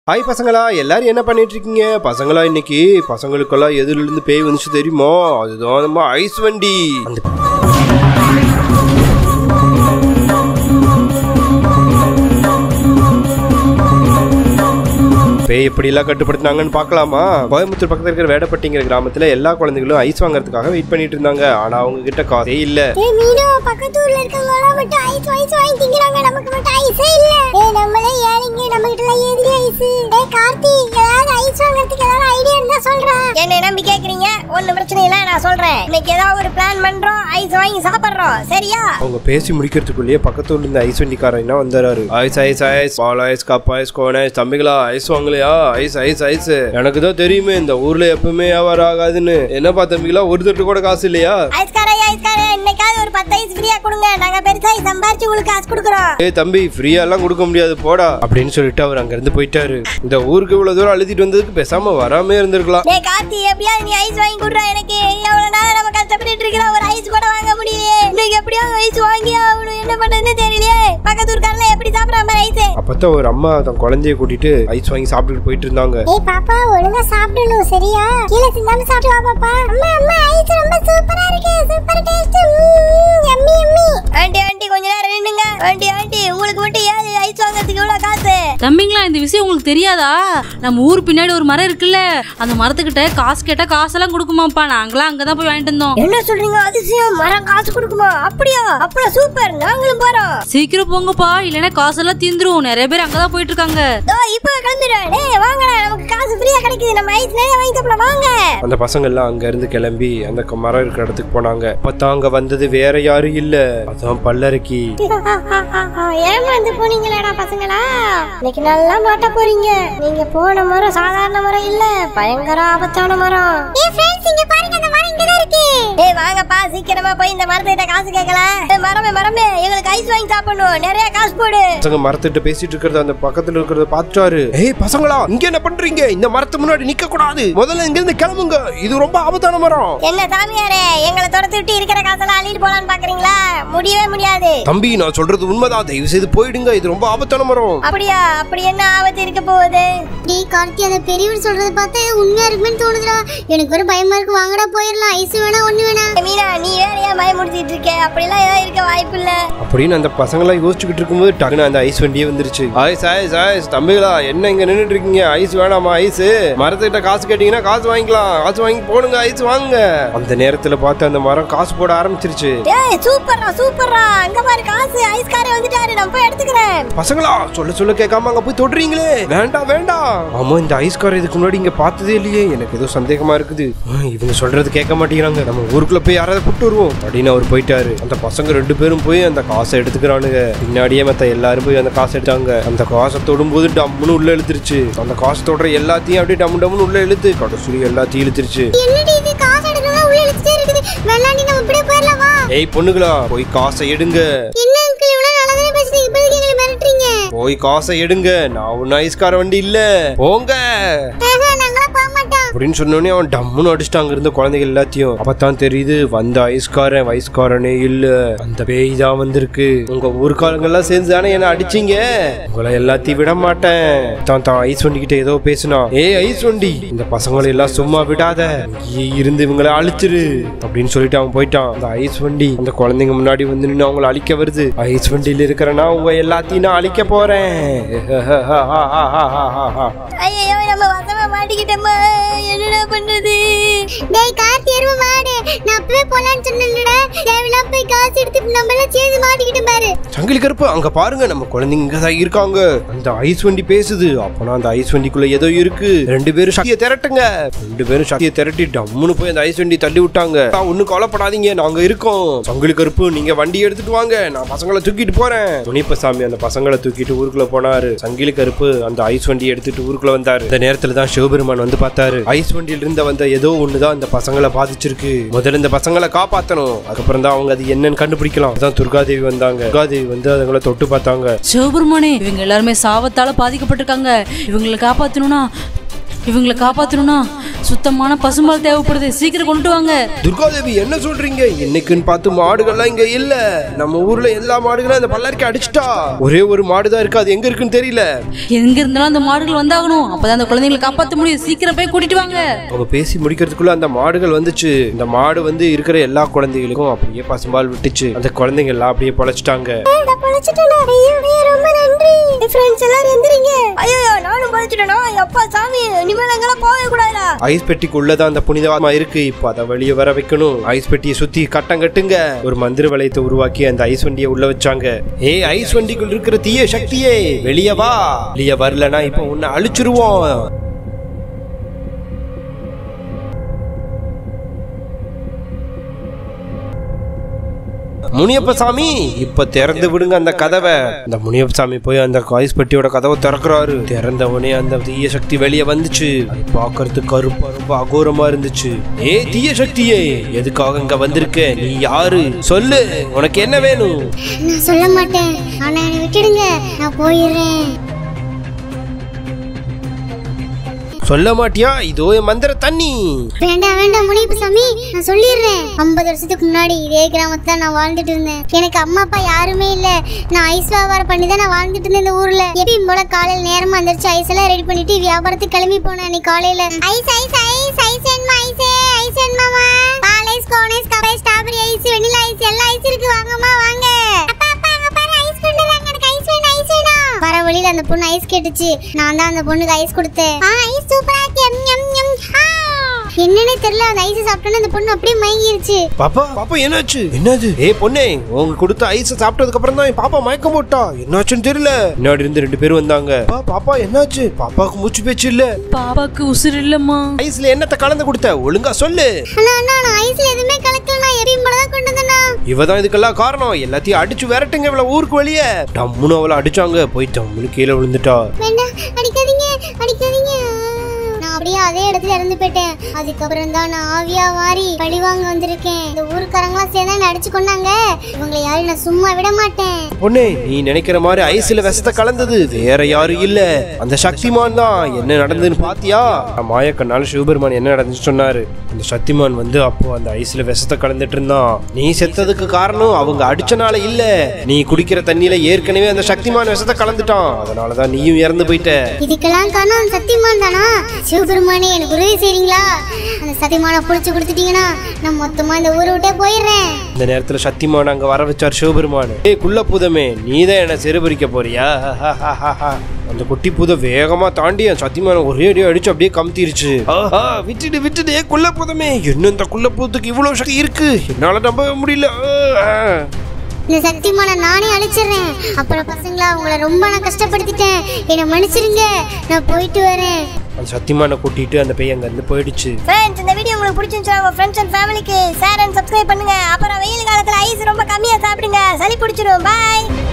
Hi பசங்களா எல்லாரும் என்ன பண்ணிட்டு இருக்கீங்க பசங்களா இன்னைக்கு பசங்களுக்கெல்லாம் எதுல இருந்து பேய் வந்துச்சு தெரியுமா அதுதான் நம்ம ஐஸ் வண்டி அந்த பேய் எப்படிலாம் கட்டுப்படுத்தினாங்கன்னு பார்க்கலாமா கோயம்புத்தூர் பக்கத்துல இருக்கிற வேடப்பட்டிங்கிற கிராமத்துல எல்லா குழந்தைகளும் ஐஸ் வாங்குறதுக்காக வெயிட் பண்ணிட்டு இருந்தாங்க ஆனா அவங்க கிட்ட காசே இல்ல ஏய் மீனு பக்கத்து ஊர்ல இருக்கவங்க எல்லாம் மட்டும் ஐஸ் ஐஸ் வாங்கி திங்கறாங்க நமக்கு மட்டும் ஐஸே இல்ல ஏய் நம்மளே ஏறிங்க நம்ம கிட்ட எல்லாம் ஏதிரி ஐஸ் ஏய் கார்த்தி ஏதாவது ஐஸ் வாங்குறதுக்கு ஏதாவது ஐடியா இருந்தா சொல்றா என்ன நம்பி கேக்குறீங்க ஒண்ணு பிரச்சனை இல்ல நான் சொல்றேன் இன்னைக்கு ஏதாவது ஒரு பிளான் பண்றோம் ஐஸ் வாங்கி சாப்பிடுறோம் சரியா அவங்க பேசி முடிக்கிறதுக்குள்ளேயே பக்கத்துல இருந்த ஐஸ் வண்டிக்காரன் என்ன வந்தாரு ஐஸ் ஐஸ் ஐஸ் பால் ice cup ice cone ice தம்பிகளா ஐஸ் வாங்கலையா ஐஸ் ஐஸ் ஐஸ் எனக்கு தான் தெரியுமே இந்த ஊர்ல எப்பவுமே வியாபாரம் ஆகாதுன்னு என்னப்பா தம்பிகளா ஒரு தட்டு கூட காசு இல்லையா ஐஸ்காரே ஐஸ்காரே இன்னைக்காவது ஒரு பத்து ஐஸ் ஃப்ரீயா கொடுங்க நாங்க பெருசா சம்பாரிச்சு உங்களுக்கு காசு கொடுக்குறோம் ஏய் தம்பி ஃப்ரீயா எல்லாம் கொடுக்க முடியாது போடா அப்படின்னு சொல்லிட்டு அவர் அங்க இருந்து போயிட்டாரு இந்த ஊருக்கு இவ்வளவு தூரம் அழுத்திட்டு வந்ததுக்கு பேசாம வராமே இருந்திருக்கலாம் டேய் கார்த்தி எப்படியாவது நீ ஐஸ் வாங்கி கொடுறா எனக்கு எவ்வளவு நேரம் நம்ம கஷ்டப்பட்டு இருக்கிறோம் ஒரு ஐஸ் கூட வாங்க முடியலையே இன்னைக்கு எப்படியாவது ஐஸ் வாங்கி ஆகணும் என்ன பண்றதுன்னு தெரியலையே பக்கத்து ஊர்க்காரல எப்படி சாப்பிடுறாங்க ஐஸ் அப்பதான் ஒரு அம்மா தன் குழந்தைய கூட்டிட்டு ஐஸ் வாங்கி சாப்பிட்டுட்டு போயிட்டு இருந்தாங்க ஏய் பாப்பா ஒழுங்கா சாப்பிடணும் சரியா கீழே சிந்தாம சாப்பிட்டு வா பாப்பா அம்மா அம்மா ஐஸ் ரொம்ப சூப்பரா இருக்கு super taste yummy yummy aunty aunty கொஞ்ச நேரம் நின்னுங்க ஆண்டி ஆண்டி உங்களுக்கு மட்டும் ஏது ஐஸ் வாங்குறதுக்கு இவ்வளவு காசு தம்பிங்களா இந்த விஷயம் உங்களுக்கு தெரியாதா நம்ம ஊர் பின்னாடி ஒரு மரம் இருக்குல்ல அந்த மரத்துக்கிட்ட காசு கேட்டா காசெல்லாம் கொடுக்குமாப்பா நாங்களாம் அங்கதான் போய் வாங்கிட்டு வந்தோம் என்ன சொல்றீங்க அதிசயம் மரம் காசு கொடுக்குமா அப்படியா அப்படியா சூப்பர் நாங்களும் போறோம் சீக்கிரம் போங்கப்பா இல்லைன்னா காசெல்லாம் தீந்துரும் நிறைய பேர் அங்கதான் போயிட்டு இருக்காங்க தோ இப்போ கிளம்பிடுறேன் டேய் வாங்கடா நமக்கு காசு ஃப்ரீயா கிடைக்குது நம்ம ஐஸ் நிறைய வாங்கி சாப்பிடலாம் வாங்க அந்த பசங்க எல்லாம் அங்க இருந்து கிளம்பி அந்த க- மரம் இருக்கிற இடத்துக்கு போனாங்க அப்பதான் அங்க வந்தது வேற யாரும் இல்ல அதான் பல்லரக்கி ஏமாந்து போனீங்களாடா பசங்களா இன்னைக்கு நல்லா மாட்ட போறீங்க நீங்க போன மரம் சாதாரண மரம் இல்ல பயங்கர ஆபத்தான மரம் ஏய் ஃப்ரெண்ட்ஸ் இங்க பாருங்க அந்த மரம் இங்க தான் இருக்கு ஏய் வாங்கப்பா சீக்கிரமா போய் இந்த மரத்துக்கிட்ட காசு கேட்கல ஏய், மரமே மரமே எங்களுக்கு ஐஸ் வாங்கி சாப்பிடணும் நிறைய காசு போடு பசங்க மரத்திட்ட பேசிட்டு இருக்கிறத அந்த பக்கத்துல இருக்கிறத பார்த்துட்டாரு ஏய் பசங்களா இங்க என்ன பண்றீங்க இந்த மரத்து முன்னாடி நிக்க கூடாது முதல்ல இங்க இருந்து கிளம்புங்க இது ரொம்ப ஆபத்தான மரம் என்ன சாமியாரே எங்களை துரத்து விட்டு இருக்கிற காசெல்லாம் அள்ளிட்டு போலான்னு பாக்குறீங்களா முடியவே முடியாது தம்பி நான் சொல்றது உண்மைதான் தயவு செய்து போயிடுங்க இது ரொம்ப ஆபத்தான மரம் அப்படியா அப்படி என்ன ஆபத்து இருக்க போகுது டேய் கார்த்தி அந்த பெரியவர் சொல்றத பார்த்தா உண்மையா இருக்குமே தோணுதுடா எனக்கு ஒரு பயமா இருக்கு வாங்கடா போயிடலாம் ஐஸ் வேணா ஒண்ணு வேணா மீனா நீ வேற ஏன் பயமுடுத்திட்டு இருக்க அப்படிலாம் ஏதாவது இருக்க வாய்ப்பு இல்ல அப்படின்னு அந்த பசங்களாம் யோசிச்சுக்கிட்டு இருக்கும்போது டக்குனு அந்த ஐஸ் வண்டியே வந்துருச்சு ஐஸ் ஐஸ் ஐஸ் தம்பிகளா என்ன இங்க நின்னுட்டு இருக்கீங்க ஐஸ் வேணாமா ஐஸ் மரத்துக்கிட்ட காசு கேட்டீங்கன்னா காசு வாங்கிக்கலாம் காசு வாங்கி போடுங்க ஐஸ் வாங்குங்க அந்த நேரத்துல பார்த்து அந்த மரம் காசு போட ஆரம்பிச்சிருச்சு ஏய் சூப்பர்ரா சூப்பர்ரா அங்க பாரு காசு ஐஸ்காரே வந்துட்டாரு நான் போய் எடுத்துக்கிறேன் பசங்களா சொல்ல சொல்ல கேட்காம அங்க போய் தொடுறீங்களே வேண்டாம் வேண்டாம் ஆமா இந்த ஐஸ்கார் இதுக்கு முன்னாடி இங்க பார்த்ததே இல்லையே எனக்கு ஏதோ சந்தேகமா இருக்குது ஹம், இவங்க சொல்றது கேட்க மாட்டேங்கிறாங்க நம்ம ஊருக்குள்ள போய் யாராவது கூப்பிட்டு வருவோம் அப்படின்னு அவர் போயிட்டாரு அந்த பசங்க ரெண்டு பேரும் போய் அந்த காசை எடுத்துக்கிறானுங்க பின்னாடியே மத்த எல்லாரும் போய் அந்த காசை எடுத்தாங்க அந்த காசை தொடும்போது டம்முன்னு உள்ள இழுத்துருச்சு அந்த காசு தொடுற எல்லாத்தையும் அப்படியே டம்மு டம்முன்னு உள்ள இழுத்து கடைசி எல்லாத்தையும் இழுத்துருச்சு என்னடி இது காசு எடுக்கணும் உள்ள இழுத்துட்டே இருக்குது வெள்ளாண்டி நம்ம இப்படியே போயிடலாம் வா ஏய் பொண்ணுங்களா போய் காசை எடுங்க என்ன அங்கிள் இவ்வளவு நல்லதானே பேசுறீங்க இப்போதைக்கு எங்களை மிரட்டுறீங்க போய் காசை எடுங்க நான் ஒன்னும் ஐஸ்கார வண்டி இல்ல போங்க ஆஹா, நாங்களாம் போக மாட்டோம் அப்படின்னு சொன்னோடனே அவன் டம்முன்னு அடிச்சிட்டு அங்க இருந்த குழந்தைகள் எல்லாத்தையும் அப்பதான் தெரியுது வந்த ஐஸ்காரன் வயசுக்காரனே இல்ல அந்த பேய் தான் வந்திருக்கு உங்க ஊர்க்காரங்க எல்லாம் சேர்ந்து தானே என்ன அடிச்சீங்க உங்களை எல்லாத்தையும் விட மாட்டேன் தான் தான் ஐஸ் வண்டிக்கிட்ட ஏதோ பேசினா ஏய் ஐஸ் வண்டி இந்த பசங்களை எல்லாம் சும்மா விடாத இங்கேயே இருந்து இவங்களை அழிச்சிரு அப்படின்னு சொல்லிட்டு அவன் போயிட்டான் அந்த ஐஸ் வண்டி அந்த குழந்தைங்க முன்னாடி வந்து நின்று அவங்கள அழிக்க வருது ஐஸ் வண்டியில இருக்கிறனா உங்க எல்லாத்தையும் நான் அழிக்க போறேன் ஐயோ நம்ம வசமா மாட்டிக்கிட்டோமா என்னடா பண்றது டேய் கார்த்தி எருமை மாடு நான் அப்பவே போலான்னு சொன்னேன்லடா தேவையில்லாம போய் காசு எடுத்து நம்ம எல்லாம் சேர்ந்து மாட்டிக்கிட்டு பாரு சங்கிலி கருப்பு அங்க பாருங்க நம்ம குழந்தைங்க இங்க தான் இருக்காங்க அந்த ஐஸ் வண்டி பேசுது அப்பனா அந்த ஐஸ் வண்டிக்குள்ள ஏதோ இருக்கு ரெண்டு பேரும் சக்தியை திரட்டுங்க ரெண்டு பேரும் சக்தியை திரட்டி டம்முன்னு போய் அந்த ஐஸ் வண்டி தள்ளி விட்டாங்க "ஆ, ஒண்ணும் கவலைப்படாதீங்க நாங்க இருக்கோம் சங்கிலி கருப்பு நீங்க வண்டி எடுத்துட்டு வாங்க நான் பசங்களை தூக்கிட்டு போறேன் முனிப்பசாமி அந்த பசங்களை தூக்கிட்டு ஊருக்குள்ள போனாரு சங்கிலி கருப்பு அந்த ஐஸ் வண்டி எடுத்துட்டு ஊருக்குள்ள வந்தாரு இந்த நேரத்துல தான் சிவபெருமான் வந்து பார்த்தாரு ஐஸ் வண்டியில இருந்து வந்த ஏதோ ஒண்ணுதான் அந்த பசங்களை பாதிச்சிருக்கு முதல்ல இந்த பசங்களை காப்பாத்தணும் அதுக்கப்புறம் தான் அவங்க அது என்னன்னு கண்டுபிடிக்கலாம் அதான் துர்காதேவி வந்தாங்க துர்காதேவி வந்து அதுங்களை தொட்டு பார்த்தாங்க சிவபெருமானே இவங்க எல்லாருமே சாபத்தால பாதிக்கப்பட்டிருக்காங்க இவங்களை காப்பாத்தணும்னா இவங்களை காப்பாத்தணும்னா சுத்தமான பசும்பால் தேவைப்படுது சீக்கிரம் கொண்டு வாங்க துர்காதேவி என்ன சொல்றீங்க இன்னைக்குன்னு பார்த்து மாடுகள்லாம் இங்க இல்ல நம்ம ஊர்ல எல்லா மாடுகளும் அந்த பல்லாரிக்க அடிச்சிட்டா ஒரே ஒரு மாடு தான் இருக்கு அது எங்க இருக்குன்னு தெரியல எங்க இருந்தாலும் அந்த மாடுகள் வந்தாகணும் அப்பதான் அந்த குழந்தைங்களை காப்பாத்த முடியும் சீக்கிரம் போய் கூட்டிட்டு வாங்க அவங்க பேசி முடிக்கிறதுக்குள்ள அந்த மாடுகள் வந்துச்சு இந்த மாடு வந்து இருக்கிற எல்லா குழந்தைகளுக்கும் அப்படியே பசும்பால் விட்டுச்சு அந்த குழந்தைங்க எல்லாம் அப்படியே பொழைச்சிட்டாங்க நான் பொழைச்சிட்டேன்டா ஐயோ ஐயோ, ரொம்ப நன்றி ஃப்ரெண்ட்ஸ் எல்லாரும் எந்திரிங்க ஐயோ நானும் பழிச்சிட்டேனா அப்பா சாமி இனிமேல் எங்கெல்லாம் போகவே கூடாதுடா ஐஸ் பெட்டிக்குள்ளதான் அந்த புனிதமா இருக்கு இப்போ அதை வெளியே வர வைக்கணும் ஐஸ் பெட்டியை சுத்தி கட்டம் கட்டுங்க ஒரு மந்திர வளையத்தை உருவாக்கி அந்த ஐஸ் வண்டியை உள்ள வச்சாங்க ஏய் ஐஸ் வண்டிக்குள் இருக்கிற தீய சக்தியே வெளியே வா வெளியே வரலனா இப்போ உன்னை அழிச்சிருவோம் முனியப்ப சாமி இப்ப திறந்து விடுங்க அந்த கதவை இந்த முனியப்ப சாமி போய் அந்த ஐஸ் பெட்டியோட கதவை திறக்கிறாரு திறந்த உடனே அந்த தீய சக்தி வெளியே வந்துச்சு அது பார்க்கறதுக்கு கருப்பா ரொம்ப அகோரமா இருந்துச்சு ஏ தீய சக்தியே எதுக்காக இங்க வந்திருக்க நீ யாரு சொல்லு உனக்கு என்ன வேணும் நான் சொல்ல மாட்டேன் ஆனா என்னை விட்டுடுங்க நான் போயிடுறேன் சொல்ல மாட்டியா இதோ என் மந்திர தண்ணி வேண்டாம் வேண்டாம் முனிப்பு சாமி நான் சொல்லிடுறேன் ஐம்பது வருஷத்துக்கு முன்னாடி இதே கிராமத்துல நான் வாழ்ந்துட்டு இருந்தேன் எனக்கு அம்மா அப்பா யாருமே இல்ல நான் ஐஸ் வியாபாரம் பண்ணி தான் நான் வாழ்ந்துட்டு இருந்தேன் இந்த ஊர்ல எப்பயும் போல காலையில நேரமா வந்துருச்சு ஐஸ் எல்லாம் ரெடி பண்ணிட்டு வியாபாரத்துக்கு கிளம்பி போனேன் அன்னைக்கு காலையில ஐஸ் ஐஸ் ஐஸ் ஐஸ் வேணுமா ஐஸ் ஐஸ் வேணுமாமா பால் ice cone ice cup ice strawberry ice vanilla ice எல்லா ஐஸ் இருக்கு வாங்கம்மா வாங்க அப்பா அப்பா அங்க பாரு ஐஸ் கொண்டு வாங்க எனக்கு ஐஸ் வேணும் ஐஸ் வேணும் வர வழியில அந்த பொண்ணு ஐஸ் கேட்டுச்சு நான் தான் அந்த பொண்ணுக்கு ஐஸ் கொடுத்தேன் ஆ ஐஸ் சூப்பரா இருக்கு எம் எம் எம் ஆ என்னன்னே தெரியல அந்த ஐஸ் சாப்பிட்டோன்னு அந்த பொண்ணு அப்படியே மயங்கிருச்சு பாப்பா பாப்பா என்னாச்சு என்னது ஏ பொண்ணே உங்க கொடுத்த ஐஸ் சாப்பிட்டதுக்கு அப்புறம் தான் என் பாப்பா மயக்கம் போட்டா என்னாச்சுன்னு தெரியல முன்னாடி இருந்து ரெண்டு பேரும் வந்தாங்க பா, பாப்பா என்னாச்சு பாப்பாவுக்கு மூச்சு பேச்சு இல்ல பாப்பாக்கு உசுறு இல்லம்மா ஐஸ்ல என்னத்தை கலந்து கொடுத்த ஒழுங்கா சொல்லு அண்ணா அண்ணா நான் ஐஸ்ல எதுவுமே கலக்கல நான் எப்பயும் போல தான் கொண்டு வந்தேண்ணா இவதான் இதுக்கெல்லாம் காரணம் எல்லாத்தையும் அடிச்சு விரட்டுங்க இவ்வளவு ஊருக்கு வெளியே டம்முன்னு அவளை அடிச்சாங்க போய் டம்முன்னு கீழே விழுந்துட்டா வேண்டாம் அடிக்காதீங்க அடிக்காதீங்க நான் அப்படியே அதே இடத்துல இறந்து போயிட்டேன் அதுக்கப்புறம் தான் நான் ஆவியா மாறி பழிவாங்க வந்திருக்கேன் இந்த ஊருக்காரங்களாம் சேர்ந்து என்னை அடிச்சு கொண்டாங்க இவங்களை யாரும் நான் சும்மா விட மாட்டேன் பொண்ணே நீ நினைக்கிற மாதிரி ஐஸ்ல விஷத்தை கலந்தது வேற யாரும் இல்ல அந்த சக்திமான் தான் என்ன நடந்ததுன்னு பாத்தியா மாயக்கண்ணால சிவபெருமான் என்ன நடந்துச்சு சொன்னாரு அந்த சக்திமான் வந்து அப்போ அந்த ஐஸ்ல விஷத்தை கலந்துட்டு இருந்தான் நீ செத்ததுக்கு காரணம் அவங்க அடிச்சனால இல்ல நீ குடிக்கிற தண்ணியில ஏற்கனவே அந்த சக்திமான் விஷத்தை கலந்துட்டான் அதனாலதான் நீயும் இறந்து போயிட்ட இதுக்கெல்லாம் காரணம் அந்த சத்தியமான் தானா சிவபெருமானே எனக்கு உதவி செய்றீங்களா அந்த சத்தியமான புடிச்சு கொடுத்துட்டீங்கன்னா நான் மொத்தமா இந்த ஊரை விட்டே போயிடுறேன் இந்த நேரத்துல சத்தியமான் அங்க வர வச்சார் சிவபெருமான் ஏய் குள்ள பூதமே நீதான் என்ன சிறுபறிக்க போறியா அந்த குட்டி பூத வேகமா தாண்டி அந்த சத்தியமான ஒரே அடி அடிச்சு அப்படியே கமுத்திருச்சு ஆஹா விட்டுடு விட்டுடு ஏய் குள்ள பூதமே என்ன இந்த குள்ள பூதத்துக்கு இவ்வளவு சக்தி இருக்கு என்னால நம்பவே முடியல ஆ. இந்த சக்திமான நானே அழிச்சிடுறேன் அப்புறம் பசங்களா உங்களை ரொம்ப நான் கஷ்டப்படுத்திட்டேன் என்னை மன்னிச்சிருங்க நான் போயிட்டு வரேன் அந்த சத்தியமான கூட்டிட்டு அந்த பையன் அங்க இருந்து போயிடுச்சு ஃப்ரெண்ட்ஸ் இந்த வீடியோ உங்களுக்கு பிடிச்சிருந்துச்சா உங்க ஃப்ரெண்ட்ஸ் அண்ட் ஃபேமிலிக்கு ஷேர் அண்ட் சப்ஸ்கிரைப் பண்ணுங்க அப்புறம் வெயில் காலத்துல ஐஸ் ரொம்ப கம்மியா சாப்பிடுங்க சளி பிடிச்சிரும் பாய்